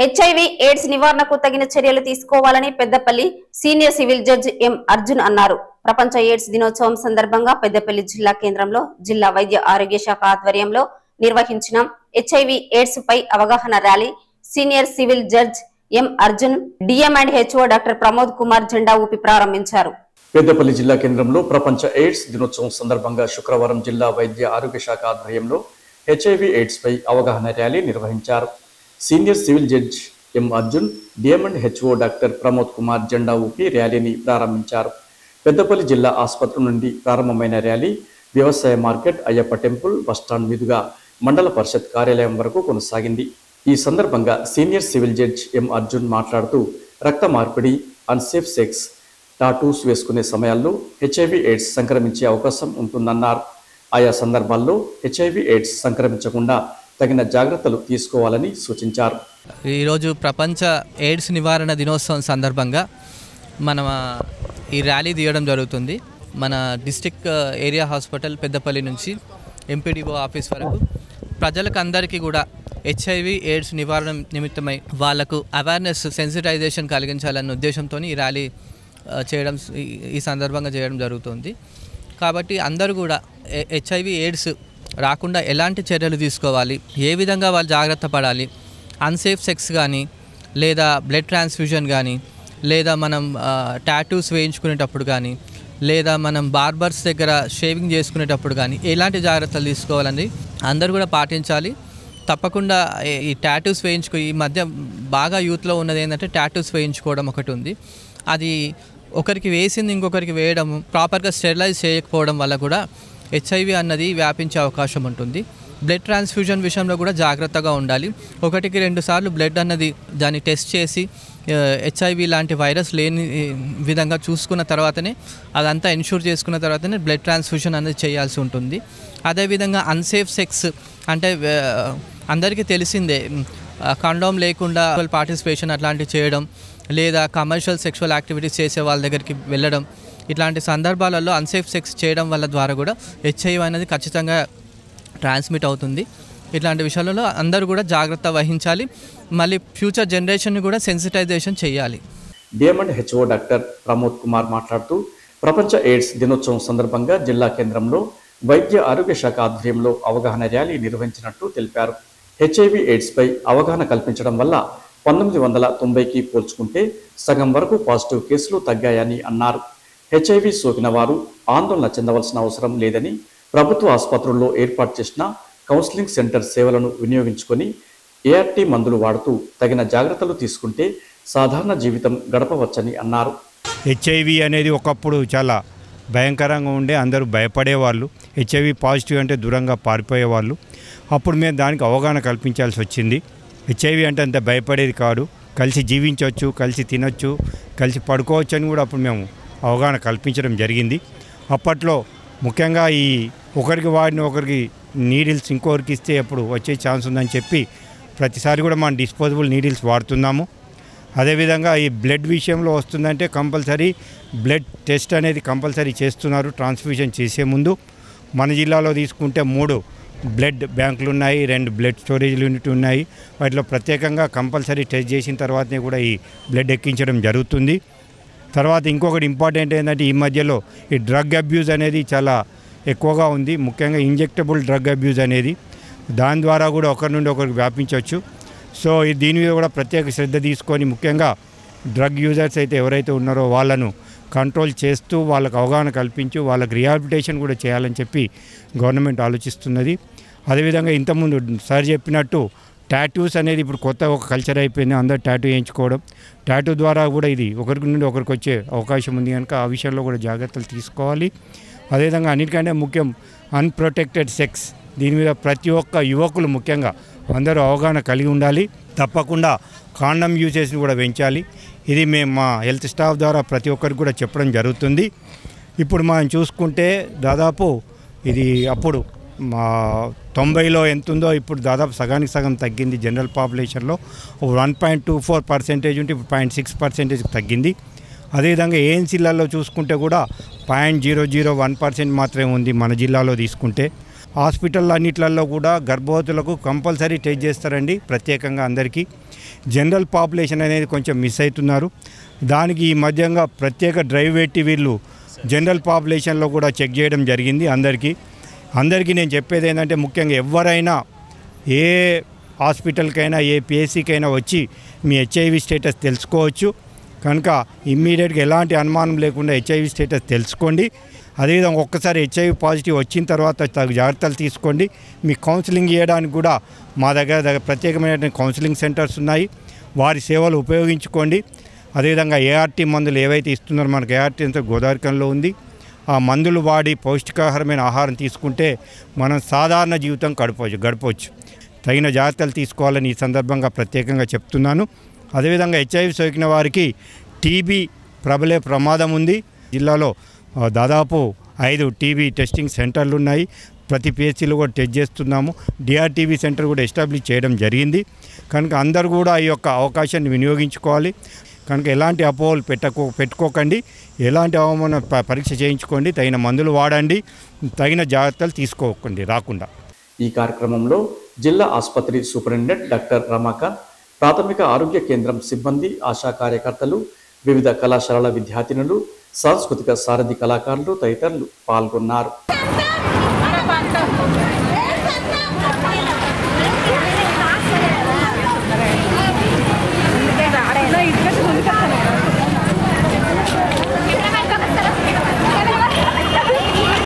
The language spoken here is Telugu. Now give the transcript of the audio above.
హెచ్ఐవి ఎయిడ్స్ నివారణకు తగిన చర్యలు తీసుకోవాలని Peddapalli senior civil judge M Arjun అన్నారు ప్రపంచ ఎయిడ్స్ దినోత్సవం సందర్భంగా పెద్దపల్లి జిల్లా కేంద్రంలో జిల్లా వైద్య ఆరోగ్య శాఖ ఆధ్వర్యంలో నిర్వహించిన హెచ్ఐవి ఎయిడ్స్ పై అవగాహన rally senior civil judge M Arjun DM and HO doctor Pramod Kumar జెండా ఊపి ప్రారంభించారు పెద్దపల్లి జిల్లా కేంద్రంలో ప్రపంచ ఎయిడ్స్ దినోత్సవం సందర్భంగా శుక్రవారం జిల్లా వైద్య ఆరోగ్య శాఖ ఆధ్వర్యంలో హెచ్ఐవి ఎయిడ్స్ పై అవగాహన ర్యాలీ నిర్వహించారు senior civil judge M Arjun DM and HO doctor Pramod Kumar జెండా ఊపి ర్యాలీని ప్రారంభించారు పెద్దపల్లి జిల్లా ఆసుపత్రి నుండి ప్రారంభమైన ర్యాలీ వ్యవసాయ మార్కెట్ అయ్యప్ప టెంపుల్ బస్టాండ్ మీదుగా మండల పరిషత్ కార్యాలయం వరకు కొనసాగింది ఈ సందర్భంగా senior civil judge M Arjun మాట్లాడుతూ రక్త మార్పిడి అన్సేఫ్ సెక్స్ టాటూస్ వేసుకునే సమయాల్లో హెచ్ఐవి ఎయిడ్స్ సంక్రమించే అవకాశం ఉంటుందన్నారు ఆయా సందర్భాల్లో హెచ్ఐవి ఎయిడ్స్ సంక్రమించకుండా తగిన జాగ్రత్తలు తీసుకోవాలని సూచించారు ఈరోజు ప్రపంచ ఎయిడ్స్ నివారణ దినోత్సవం సందర్భంగా మనం ఆ, ఈ ర్యాలీ తీయడం జరుగుతుంది మన డిస్టిక్ ఏరియా హాస్పిటల్ పెద్దపల్లి నుంచి ఎంపీడీఓ ఆఫీస్ వరకు ప్రజలకు అందరికీ కూడా హెచ్ఐవి ఎయిడ్స్ నివారణ నిమిత్తమై వాళ్లకు అవేర్నెస్ సెన్సిటైజేషన్ కలిగించాలన్న ఉద్దేశంతో ఈ ర్యాలీ ఆ, చేయడం ఈ- ఈ సందర్భంగా చేయడం జరుగుతుంది కాబట్టి అందరూ కూడా హెచ్ఐవి ఎయిడ్స్ రాకుండా ఎలాంటి చర్యలు తీసుకోవాలి ఏ విధంగా వాళ్ళు జాగ్రత్త పడాలి అన్సేఫ్ సెక్స్ కానీ లేదా బ్లడ్ ట్రాన్స్ఫ్యూజన్ కానీ లేదా మనం టాటూస్ వేయించుకునేటప్పుడు కానీ లేదా మనం బార్బర్స్ దగ్గర షేవింగ్ చేసుకునేటప్పుడు కానీ ఎలాంటి జాగ్రత్తలు తీసుకోవాలని అందరూ కూడా పాటించాలి తప్పకుండా ఈ- ఈ టాటూస్ వేయించుకో ఈ మధ్య బాగా యూత్లో ఉన్నది ఏంటంటే టాటూస్ వేయించుకోవడం ఒకటి ఉంది అది ఒకరికి వేసింది ఇంకొకరికి వేయడం ప్రాపర్గా స్టెరిలైజ్ చేయకపోవడం వల్ల కూడా హెచ్ఐవి అన్నది వ్యాపించే అవకాశం ఉంటుంది బ్లడ్ ట్రాన్స్ఫ్యూజన్ విషయంలో కూడా జాగ్రత్తగా ఉండాలి ఒకటికి రెండు సార్లు బ్లడ్ అన్నది దాన్ని టెస్ట్ చేసి హెచ్ఐవి లాంటి వైరస్ లేని ఈ, విధంగా చూసుకున్న తర్వాతనే అదంతా ఎన్షూర్ చేసుకున్న తర్వాతనే బ్లడ్ ట్రాన్స్ఫ్యూజన్ అనేది చేయాల్సి ఉంటుంది అదేవిధంగా అన్సేఫ్ సెక్స్ అంటే ఆ, అందరికీ తెలిసిందే కండోమ్ లేకుండా పార్టిసిపేషన్ అట్లాంటివి చేయడం లేదా కమర్షియల్ సెక్షువల్ యాక్టివిటీస్ చేసే వాళ్ళ దగ్గరికి వెళ్ళడం ఇట్లాంటి సందర్భాలలో అన్సేఫ్ సెక్స్ చేయడం వల్ల ద్వారా కూడా హెచ్ఐవి అనేది ఖచ్చితంగా ట్రాన్స్మిట్ అవుతుంది ఇట్లాంటి విషయాలలో అందరూ కూడా జాగ్రత్త వహించాలి మళ్ళీ ఫ్యూచర్ జనరేషన్ని కూడా సెన్సిటైజేషన్ చేయాలి DM and HO doctor Pramod Kumar మాట్లాడుతూ ప్రపంచ ఎయిడ్స్ దినోత్సవం సందర్భంగా జిల్లా కేంద్రంలో వైద్య ఆరోగ్య శాఖ ఆధ్వర్యంలో అవగాహన ర్యాలీ నిర్వహించినట్టు తెలిపారు హెచ్ఐవి ఎయిడ్స్ పై అవగాహన కల్పించడం వల్ల పంతొమ్మిది వందల తొంభైకి పోల్చుకుంటే సగం వరకు పాజిటివ్ కేసులు తగ్గాయని అన్నారు హెచ్ఐవి సోకిన వారు ఆందోళన చెందవలసిన అవసరం లేదని ప్రభుత్వ ఆసుపత్రుల్లో ఏర్పాటు చేసిన కౌన్సిలింగ్ సెంటర్ సేవలను వినియోగించుకొని ఏఆర్టీ మందులు వాడుతూ తగిన జాగ్రత్తలు తీసుకుంటే సాధారణ జీవితం గడపవచ్చని అన్నారు హెచ్ఐవి అనేది ఒకప్పుడు చాలా భయంకరంగా ఉండే అందరూ భయపడేవాళ్ళు హెచ్ఐవి పాజిటివ్ అంటే దూరంగా పారిపోయేవాళ్ళు అప్పుడు మేము దానికి అవగాహన కల్పించాల్సి వచ్చింది హెచ్ఐవి అంటే అంత భయపడేది కాదు కలిసి జీవించవచ్చు కలిసి తినొచ్చు కలిసి పడుకోవచ్చు అని కూడా అప్పుడు మేము అవగాహన కల్పించడం జరిగింది అప్పట్లో ముఖ్యంగా ఈ ఒకరికి వాడిన ఒకరికి నీడిల్స్ ఇంకొకరికి ఇస్తే అప్పుడు వచ్చే ఛాన్స్ ఉందని చెప్పి ప్రతిసారి కూడా మనం డిస్పోజబుల్ నీడిల్స్ వాడుతున్నాము అదేవిధంగా ఈ బ్లడ్ విషయంలో వస్తుందంటే కంపల్సరీ బ్లడ్ టెస్ట్ అనేది కంపల్సరీ చేస్తున్నారు ట్రాన్స్ఫ్యూజన్ చేసే ముందు మన జిల్లాలో తీసుకుంటే మూడు బ్లడ్ బ్యాంకులు ఉన్నాయి రెండు బ్లడ్ స్టోరేజ్ యూనిట్ ఉన్నాయి వాటిలో ప్రత్యేకంగా కంపల్సరీ టెస్ట్ చేసిన తర్వాతనే కూడా ఈ బ్లడ్ ఎక్కించడం జరుగుతుంది తర్వాత ఇంకొకటి ఇంపార్టెంట్ ఏంటంటే ఈ మధ్యలో ఈ డ్రగ్ అబ్యూజ్ అనేది చాలా ఎక్కువగా ఉంది ముఖ్యంగా ఇంజెక్టబుల్ డ్రగ్ అబ్యూజ్ అనేది దాని ద్వారా కూడా ఒకరి నుండి ఒకరికి వ్యాపించవచ్చు సో ఈ దీని మీద కూడా ప్రత్యేక శ్రద్ధ తీసుకొని ముఖ్యంగా డ్రగ్ యూజర్స్ అయితే ఎవరైతే ఉన్నారో వాళ్ళను కంట్రోల్ చేస్తూ వాళ్ళకు అవగాహన కల్పించి వాళ్ళకి రిహాబిలిటేషన్ కూడా చేయాలని చెప్పి గవర్నమెంట్ ఆలోచిస్తున్నది అదేవిధంగా ఇంతకుముందు సార్ చెప్పినట్టు టాటూస్ అనేది ఇప్పుడు కొత్త ఒక కల్చర్ అయిపోయింది అందరు టాటూ వేయించుకోవడం టాటూ ద్వారా కూడా ఇది ఒకరికి నుండి ఒకరికి వచ్చే అవకాశం ఉంది కనుక ఆ విషయంలో కూడా జాగ్రత్తలు తీసుకోవాలి అదేవిధంగా అన్నిటికంటే ముఖ్యం అన్ప్రొటెక్టెడ్ సెక్స్ దీని మీద ప్రతి ఒక్క యువకులు ముఖ్యంగా అందరూ అవగాహన కలిగి ఉండాలి తప్పకుండా కాండం యూసేజ్ని కూడా పెంచాలి ఇది మేము మా హెల్త్ స్టాఫ్ ద్వారా ప్రతి ఒక్కరికి కూడా చెప్పడం జరుగుతుంది ఇప్పుడు మనం చూసుకుంటే దాదాపు ఇది అప్పుడు మా తొంభైలో ఎంత ఉందో ఇప్పుడు దాదాపు సగానికి సగం తగ్గింది జనరల్ పాపులేషన్లో one point two four percentage ఉంటే ఇప్పుడు పాయింట్ సిక్స్ పర్సెంటేజ్ తగ్గింది అదేవిధంగా ఏఎన్సీలలో చూసుకుంటే కూడా point zero zero one percent మాత్రమే ఉంది మన జిల్లాలో తీసుకుంటే హాస్పిటల్ అన్నిట్లలో కూడా గర్భవతులకు కంపల్సరీ టెస్ట్ చేస్తారండి ప్రత్యేకంగా అందరికీ జనరల్ పాపులేషన్ అనేది కొంచెం మిస్ అవుతున్నారు దానికి ఈ మధ్యంగా ప్రత్యేక డ్రైవ్ పెట్టి వీళ్ళు జనరల్ పాపులేషన్లో కూడా చెక్ చేయడం జరిగింది అందరికీ అందరికీ నేను చెప్పేది ఏంటంటే ముఖ్యంగా ఎవరైనా ఏ హాస్పిటల్కైనా ఏ పిఎస్సికైనా వచ్చి మీ హెచ్ఐవి స్టేటస్ తెలుసుకోవచ్చు కనుక ఇమ్మీడియట్గా ఎలాంటి అనుమానం లేకుండా హెచ్ఐవి స్టేటస్ తెలుసుకోండి అదేవిధంగా ఒక్కసారి హెచ్ఐవి పాజిటివ్ వచ్చిన తర్వాత తగు జాగ్రత్తలు తీసుకోండి మీ కౌన్సిలింగ్ చేయడానికి కూడా మా దగ్గర దగ్గర ప్రత్యేకమైన కౌన్సిలింగ్ సెంటర్స్ ఉన్నాయి వారి సేవలు ఉపయోగించుకోండి అదేవిధంగా ఏఆర్టీ మందులు ఏవైతే ఇస్తున్నారో మనకు ఏఆర్టీ అంతా గోదావరికంలో ఉంది ఆ మందులు వాడి పౌష్టికాహారమైన ఆహారం తీసుకుంటే మనం సాధారణ జీవితం గడపవచ్చు గడపవచ్చు తగిన జాగ్రత్తలు తీసుకోవాలని ఈ సందర్భంగా ప్రత్యేకంగా చెప్తున్నాను అదేవిధంగా హెచ్ఐవి సోకిన వారికి టీబీ ప్రబలే ప్రమాదం ఉంది జిల్లాలో ఆ, దాదాపు ఐదు టీబీ టెస్టింగ్ సెంటర్లు ఉన్నాయి ప్రతి పిహెచ్సిలో కూడా టెస్ట్ చేస్తున్నాము డిఆర్టీబీ సెంటర్ కూడా ఎస్టాబ్లిష్ చేయడం జరిగింది కనుక అందరూ కూడా ఈ యొక్క అవకాశాన్ని వినియోగించుకోవాలి కనుక ఎలాంటి అపోహలు పెట్టకో పెట్టుకోకండి ఎలాంటి అవమాన ప- పరీక్ష చేయించుకోండి తగిన మందులు వాడండి తగిన జాగ్రత్తలు తీసుకోకండి రాకుండా ఈ కార్యక్రమంలో జిల్లా ఆసుపత్రి సూపరింటెండెంట్ డాక్టర్ రమాకాంత్ ప్రాథమిక ఆరోగ్య కేంద్రం సిబ్బంది ఆశా కార్యకర్తలు వివిధ కళాశాలల విద్యార్థినులు సాంస్కృతిక సారథి కళాకారులు తదితరులు పాల్గొన్నారు Para panto.